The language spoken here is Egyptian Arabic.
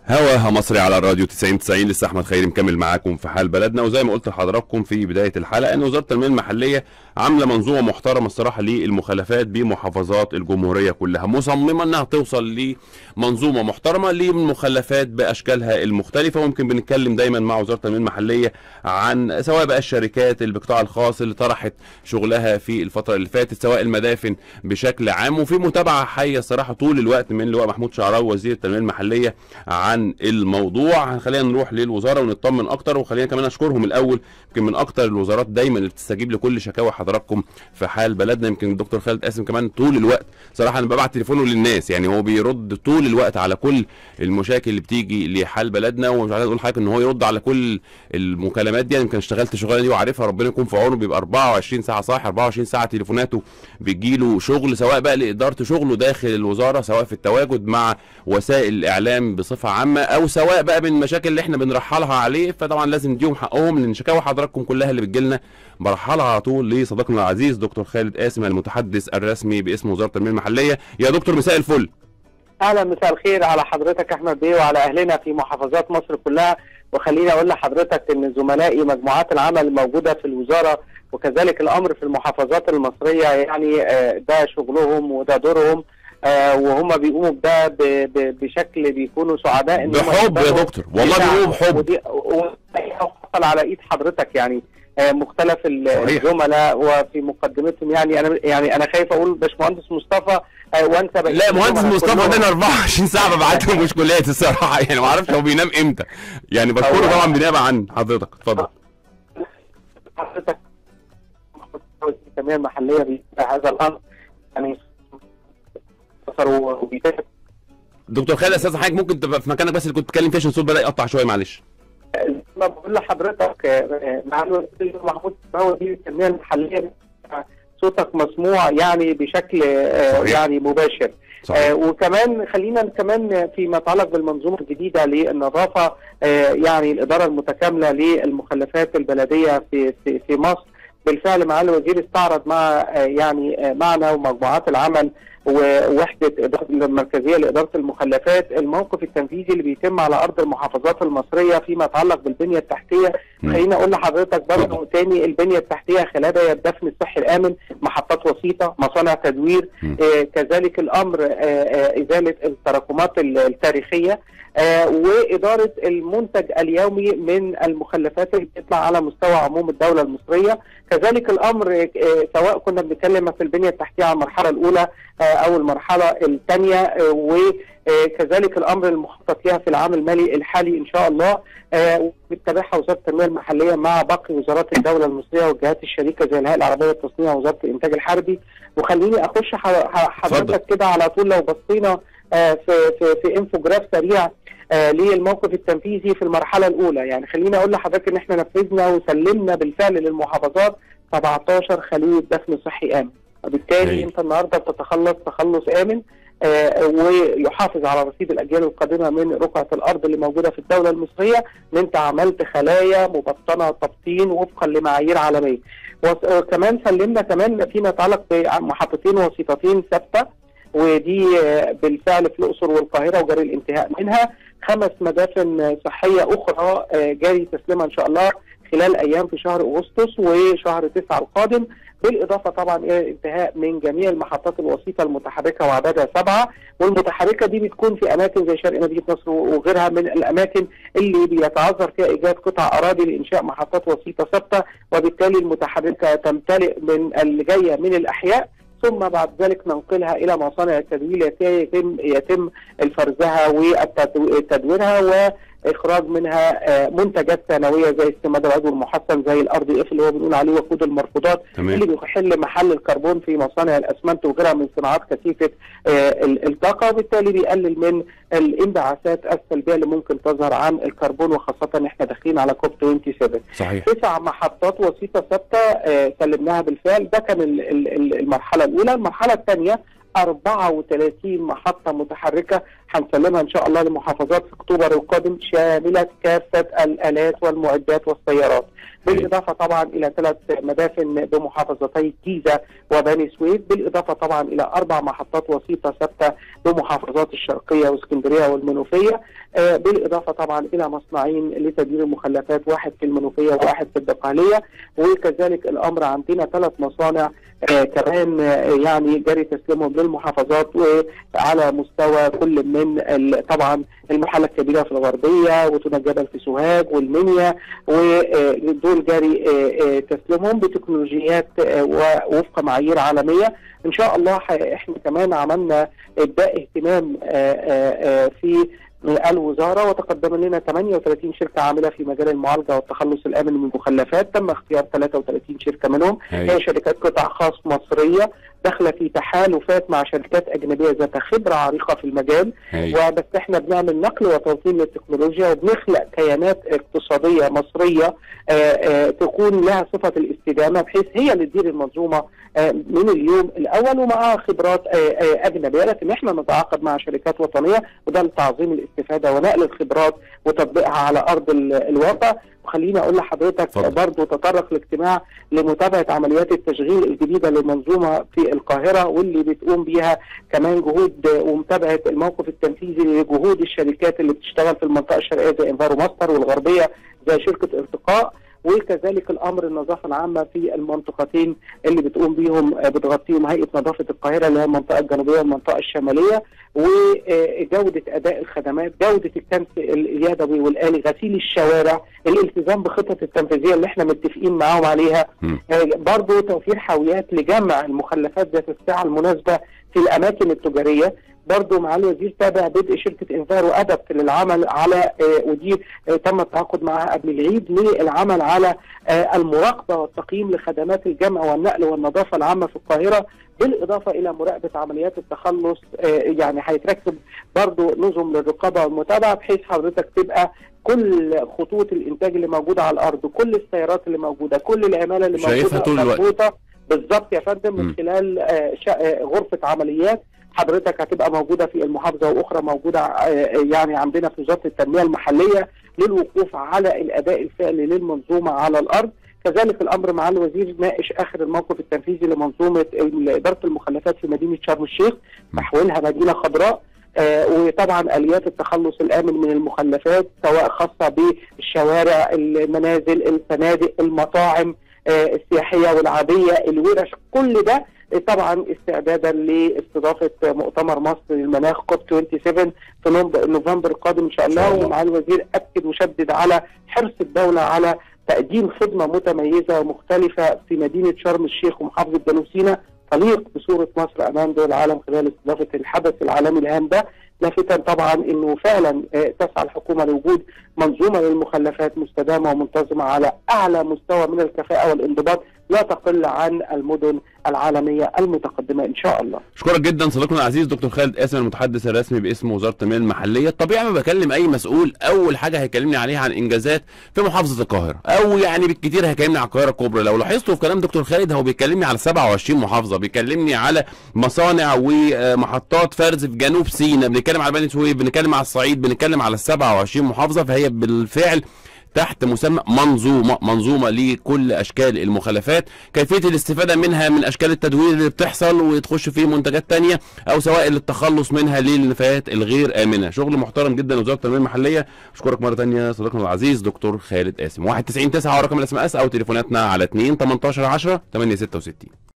هواها مصري على الراديو 90 90 لسه احمد خيري مكمل معاكم في حال بلدنا وزي ما قلت لحضراتكم في بدايه الحلقه ان وزاره التنميه المحليه عامله منظومه محترمه الصراحه للمخالفات بمحافظات الجمهوريه كلها مصممه انها توصل لمنظومه محترمه للمخلفات باشكالها المختلفه ويمكن بنتكلم دايما مع وزاره التنميه المحليه عن سواء بقى الشركات اللي بالقطاع الخاص اللي طرحت شغلها في الفتره اللي فاتت سواء المدافن بشكل عام وفي متابعه حيه الصراحه طول الوقت من لواء محمود شعراوي وزير التنميه المحليه عن الموضوع خلينا نروح للوزاره ونطمن اكتر وخلينا كمان اشكرهم الاول يمكن من اكتر الوزارات دايما اللي بتستجيب لكل شكاوى حضراتكم في حال بلدنا يمكن الدكتور خالد قاسم كمان طول الوقت صراحه انا ببعت تليفونه للناس يعني هو بيرد طول الوقت على كل المشاكل اللي بتيجي لحال بلدنا ومش عايز اقول لحضرتك ان هو يرد على كل المكالمات دي يمكن اشتغلت الشغلانه دي وعارفها ربنا يكون في عونه بيبقى 24 ساعه صاحي 24 ساعه تليفوناته بتجيله شغل سواء بقى لاداره شغله داخل الوزاره سواء في التواجد مع وسائل الاعلام بصفه عامه او سواء بقى من المشاكل اللي احنا بنرحلها عليه فطبعا لازم نديهم حقهم لان شكاوى حضراتكم كلها اللي بتجيلنا برحلها على طول لصديقنا العزيز دكتور خالد قاسم المتحدث الرسمي باسم وزاره التنميه المحليه يا دكتور مساء الفل اهلا مساء الخير على حضرتك احمد بيه وعلى اهلنا في محافظات مصر كلها وخليني اقول لحضرتك ان زملائي مجموعات العمل الموجوده في الوزاره وكذلك الامر في المحافظات المصريه يعني ده شغلهم وده دورهم آه وهم بيقوموا بده بشكل بيكونوا سعداء ان بحب يا دكتور والله بيقوموا بحب وحصل على ايد حضرتك يعني آه مختلف الزملاء وفي مقدمتهم يعني انا يعني انا خايف اقول باشمهندس مصطفى آه وانسى لا مهندس مصطفى ده انا 24 ساعه ببعت له مشكلات الصراحه يعني ما اعرفش هو بينام امتى يعني بشكره طبعا بنيابه عن حضرتك اتفضل حضرتك التنميه المحليه بهذا الامر يعني وبيتاخد دكتور خالد استاذ حضرتك ممكن تبقى في مكانك بس اللي كنت بتتكلم فيه عشان الصوت بدا يقطع شويه معلش ما بقول لحضرتك معلومه محمود هو دي التنميه المحليه صوتك مسموع يعني بشكل صحيح. يعني مباشر صحيح. آه وكمان خلينا كمان فيما يتعلق بالمنظومه الجديده للنظافه آه يعني الاداره المتكامله للمخلفات البلديه في في, في مصر بالفعل معالي الوزير استعرض مع يعني معنا ومجموعات العمل ووحده المركزيه لاداره المخلفات الموقف التنفيذي اللي بيتم على ارض المحافظات المصريه فيما يتعلق بالبنيه التحتيه خليني اقول لحضرتك برضه تاني البنيه التحتيه خلالها الدفن الصحي الامن محطات وسيطه مصانع تدوير آه كذلك الامر آه آه ازاله التراكمات التاريخيه آه وإدارة المنتج اليومي من المخلفات اللي بتطلع على مستوى عموم الدولة المصرية كذلك الأمر آه سواء كنا بنتكلم في البنية التحتية على المرحلة الأولى آه أو المرحلة الثانية آه وكذلك الأمر المخطط لها في العام المالي الحالي إن شاء الله آه بتتابعها وزارة التنمية المحلية مع باقي وزارات الدولة المصرية والجهات الشريكة زي الهيئة العربية للتصنيع ووزارة الإنتاج الحربي وخليني أخش حضرتك كده على طول لو بصينا آه في في في انفوجراف سريع آه للموقف التنفيذي في المرحله الاولى يعني خليني اقول لحضرتك ان احنا نفذنا وسلمنا بالفعل للمحافظات 17 خليه دفن صحي امن وبالتالي انت النهارده بتتخلص تخلص امن آه ويحافظ على رصيد الاجيال القادمه من رقعه الارض اللي موجوده في الدوله المصريه ان انت عملت خلايا مبطنه تبطين وفقا لمعايير عالميه وكمان سلمنا كمان فيما يتعلق بمحطتين وسيطتين ثابته ودي بالفعل في الاقصر والقاهره وجاري الانتهاء منها خمس مدافن صحيه اخرى جاري تسليمها ان شاء الله خلال ايام في شهر اغسطس وشهر تسعه القادم بالاضافه طبعا الى الانتهاء من جميع المحطات الوسيطه المتحركه وعددها سبعه والمتحركه دي بتكون في اماكن زي شرق مدينه نصر وغيرها من الاماكن اللي بيتعذر فيها ايجاد قطع اراضي لانشاء محطات وسيطه ثابته وبالتالي المتحركه تمتلئ من اللي جايه من الاحياء ثم بعد ذلك ننقلها الى مصانع التدوير يتم يتم فرزها وتدويرها واخراج منها منتجات ثانويه زي السماد العضوي المحسن زي الار دي اف اللي هو بنقول عليه وقود المرفوضات اللي بيحل محل الكربون في مصانع الاسمنت وغيرها من صناعات كثيفه الطاقه وبالتالي بيقلل من الانبعاثات السلبيه اللي ممكن تظهر عن الكربون وخاصه احنا داخلين على كوب 27 صحيح تسع محطات وسيطه ثابته سلمناها بالفعل ده كان المرحله الاولى المرحله الثانيه 34 محطة متحركة هنسلمها ان شاء الله لمحافظات في اكتوبر القادم شامله كافه الالات والمعدات والسيارات بالاضافه طبعا الى ثلاث مدافن بمحافظتي الجيزه وبني سويف بالاضافه طبعا الى اربع محطات وسيطه ثابته بمحافظات الشرقيه واسكندريه والمنوفيه آه بالاضافه طبعا الى مصنعين لتدوير المخلفات واحد في المنوفيه وواحد في الدقهليه وكذلك الامر عندنا ثلاث مصانع آه كمان آه يعني جري تسليمهم للمحافظات وعلى مستوى كل من طبعا المحله الكبيره في الغربيه وتونة جبل في سوهاج والمنيا ودول جاري تسليمهم بتكنولوجيات ووفق معايير عالميه ان شاء الله احنا كمان عملنا ابداء اهتمام في الوزاره وتقدم لنا 38 شركه عامله في مجال المعالجه والتخلص الامن من المخلفات تم اختيار 33 شركه منهم هي شركات قطاع خاص مصريه داخله في تحالفات مع شركات اجنبيه ذات خبره عريقه في المجال هي. وبس احنا بنعمل نقل وتوطين للتكنولوجيا وبنخلق كيانات اقتصاديه مصريه آآ آآ تكون لها صفه الاستدامه بحيث هي اللي تدير المنظومه من اليوم الاول ومعها خبرات اجنبيه لكن احنا نتعاقد مع شركات وطنيه وده لتعظيم الاستفاده ونقل الخبرات وتطبيقها على ارض الواقع وخليني اقول لحضرتك برضه تطرق الاجتماع لمتابعه عمليات التشغيل الجديده للمنظومه في القاهره واللي بتقوم بيها كمان جهود ومتابعه الموقف التنفيذي لجهود الشركات اللي بتشتغل في المنطقه الشرقيه زي انفارو ماستر والغربيه زي شركه ارتقاء وكذلك الامر النظافه العامه في المنطقتين اللي بتقوم بيهم بتغطيهم هيئه نظافه القاهره اللي هي المنطقه الجنوبيه والمنطقه الشماليه وجوده اداء الخدمات جوده الكنس اليدوي والالي غسيل الشوارع الالتزام بخطط التنفيذيه اللي احنا متفقين معاهم عليها برضه توفير حاويات لجمع المخلفات ذات الساعه المناسبه في الاماكن التجاريه برضه معالي الوزير تابع بدء شركه انفارو ادبت للعمل على آه ودي آه تم التعاقد معها قبل العيد للعمل على آه المراقبه والتقييم لخدمات الجمع والنقل والنظافه العامه في القاهره بالاضافه الى مراقبه عمليات التخلص يعني هيتركب برضه نظم للرقابه والمتابعه بحيث حضرتك تبقى كل خطوط الانتاج اللي موجوده على الارض كل السيارات اللي موجوده كل العماله اللي موجوده مربوطه بالظبط يا فندم من خلال غرفه عمليات حضرتك هتبقى موجوده في المحافظه واخرى موجوده يعني عندنا في وزاره التنميه المحليه للوقوف على الاداء الفعلي للمنظومه على الارض كذلك الامر مع الوزير ناقش اخر الموقف التنفيذي لمنظومه اداره المخلفات في مدينه شرم الشيخ تحويلها مدينه خضراء آه وطبعا اليات التخلص الامن من المخلفات سواء خاصه بالشوارع المنازل الفنادق المطاعم آه السياحيه والعاديه الورش كل ده طبعا استعدادا لاستضافه مؤتمر مصر للمناخ كوب 27 في نوفمبر القادم ان شاء الله ومع الوزير اكد وشدد على حرص الدوله على تقديم خدمه متميزه ومختلفه في مدينه شرم الشيخ ومحافظه جنوب سيناء تليق بصوره مصر امام دول العالم خلال استضافه الحدث العالمي الهام ده لافتا طبعا انه فعلا تسعى الحكومه لوجود منظومه للمخلفات مستدامه ومنتظمه على اعلى مستوى من الكفاءه والانضباط لا تقل عن المدن العالميه المتقدمه ان شاء الله. اشكرك جدا صديقنا العزيز دكتور خالد قاسم المتحدث الرسمي باسم وزاره التنميه المحليه، الطبيعي ما بكلم اي مسؤول اول حاجه هيكلمني عليها عن انجازات في محافظه القاهره، او يعني بالكثير هيكلمني على القاهره الكبرى، لو لاحظتوا في كلام دكتور خالد هو بيكلمني على 27 محافظه، بيكلمني على مصانع ومحطات فرز في جنوب سيناء، بنتكلم على بني سويف، بنتكلم على الصعيد، بنتكلم على 27 محافظه فهي بالفعل تحت مسمى منظومه منظومه لكل اشكال المخلفات كيفيه الاستفاده منها من اشكال التدوير اللي بتحصل وتخش في منتجات تانية او سواء للتخلص منها للنفايات الغير امنه شغل محترم جدا وزاره التنميه المحليه اشكرك مره تانية صديقنا العزيز دكتور خالد قاسم 199 9 رقم الاس ام اس او تليفوناتنا على 2 18 10 866